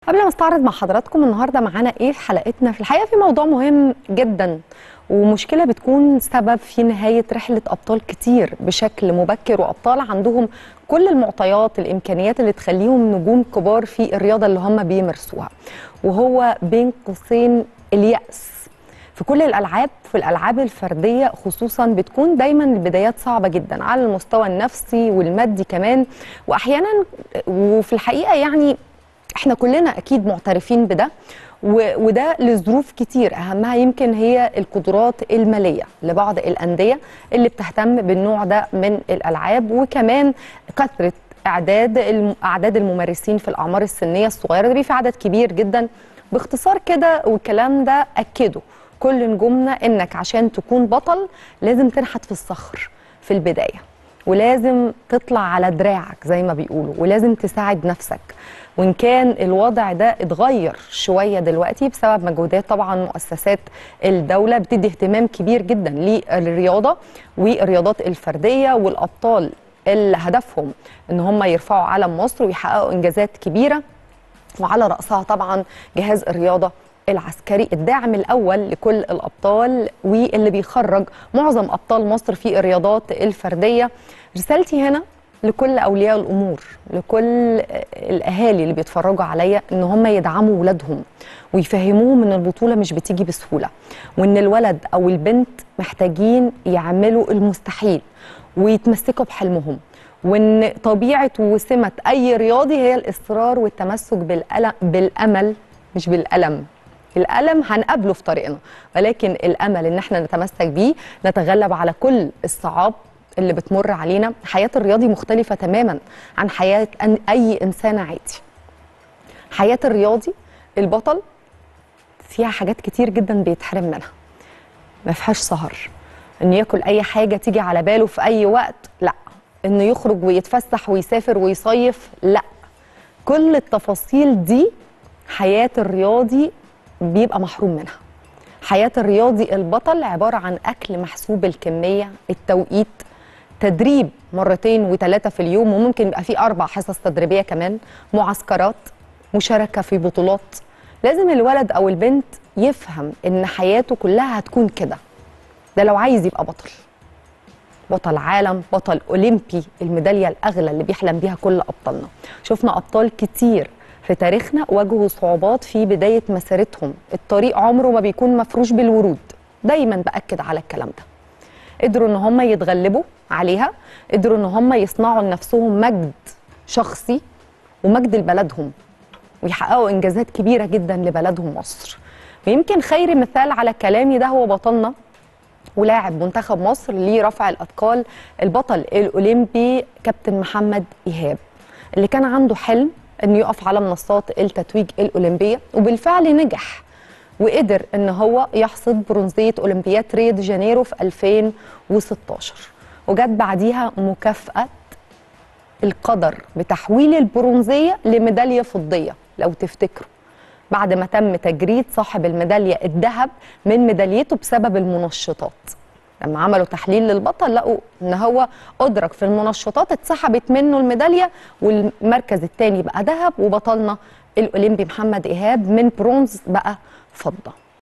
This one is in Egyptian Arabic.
قبل ما استعرض مع حضراتكم النهارده معانا ايه في حلقتنا في الحقيقه في موضوع مهم جدا ومشكله بتكون سبب في نهايه رحله ابطال كتير بشكل مبكر وابطال عندهم كل المعطيات الامكانيات اللي تخليهم نجوم كبار في الرياضه اللي هم بيمارسوها وهو بين قوسين اليأس في كل الالعاب في الالعاب الفرديه خصوصا بتكون دايما البدايات صعبه جدا على المستوى النفسي والمادي كمان واحيانا وفي الحقيقه يعني احنا كلنا اكيد معترفين بده وده لظروف كتير اهمها يمكن هي القدرات الماليه لبعض الانديه اللي بتهتم بالنوع ده من الالعاب وكمان كثره اعداد اعداد الممارسين في الاعمار السنيه الصغيره ده في عدد كبير جدا باختصار كده والكلام ده اكده كل نجومنا انك عشان تكون بطل لازم تنحت في الصخر في البدايه ولازم تطلع على دراعك زي ما بيقولوا ولازم تساعد نفسك وان كان الوضع ده اتغير شويه دلوقتي بسبب مجهودات طبعا مؤسسات الدوله بتدي اهتمام كبير جدا للرياضه والرياضات الفرديه والابطال اللي هدفهم ان هم يرفعوا علم مصر ويحققوا انجازات كبيره وعلى راسها طبعا جهاز الرياضه العسكري الداعم الاول لكل الابطال واللي بيخرج معظم ابطال مصر في الرياضات الفرديه رسالتي هنا لكل اولياء الامور لكل الاهالي اللي بيتفرجوا عليا ان هم يدعموا ولادهم ويفهموهم ان البطوله مش بتيجي بسهوله وان الولد او البنت محتاجين يعملوا المستحيل ويتمسكوا بحلمهم وان طبيعه وسمه اي رياضي هي الاصرار والتمسك بالألم بالامل مش بالالم الألم هنقابله في طريقنا ولكن الأمل إن احنا نتمسك بيه نتغلب على كل الصعاب اللي بتمر علينا حياة الرياضي مختلفة تماما عن حياة أي إنسان عادي حياة الرياضي البطل فيها حاجات كتير جدا بيتحرم منها ما فيهاش سهر إنه ياكل أي حاجة تيجي على باله في أي وقت لا إنه يخرج ويتفسح ويسافر ويصيف لا كل التفاصيل دي حياة الرياضي بيبقى محروم منها حياة الرياضي البطل عبارة عن أكل محسوب الكمية التوقيت تدريب مرتين وثلاثة في اليوم وممكن يبقى في أربع حصص تدريبية كمان معسكرات مشاركة في بطولات لازم الولد أو البنت يفهم إن حياته كلها هتكون كده ده لو عايز يبقى بطل بطل عالم بطل أولمبي الميدالية الأغلى اللي بيحلم بيها كل أبطالنا شفنا أبطال كتير في تاريخنا واجهوا صعوبات في بداية مسيرتهم الطريق عمره ما بيكون مفروش بالورود دايما بأكد على الكلام ده قدروا ان هم يتغلبوا عليها قدروا ان هم يصنعوا لنفسهم مجد شخصي ومجد لبلدهم ويحققوا انجازات كبيره جدا لبلدهم مصر ويمكن خير مثال على كلامي ده هو بطلنا ولاعب منتخب مصر لرفع الاثقال البطل الاولمبي كابتن محمد ايهاب اللي كان عنده حلم انه يقف على منصات التتويج الاولمبيه وبالفعل نجح وقدر ان هو يحصد برونزيه اولمبياد ريو دي جانيرو في 2016 وجت بعديها مكافاه القدر بتحويل البرونزيه لميداليه فضيه لو تفتكروا بعد ما تم تجريد صاحب الميداليه الذهب من ميداليته بسبب المنشطات لما عملوا تحليل للبطل لقوا ان هو ادرك في المنشطات اتسحبت منه الميداليه والمركز الثاني بقى ذهب وبطلنا الاولمبي محمد ايهاب من برونز بقى فضه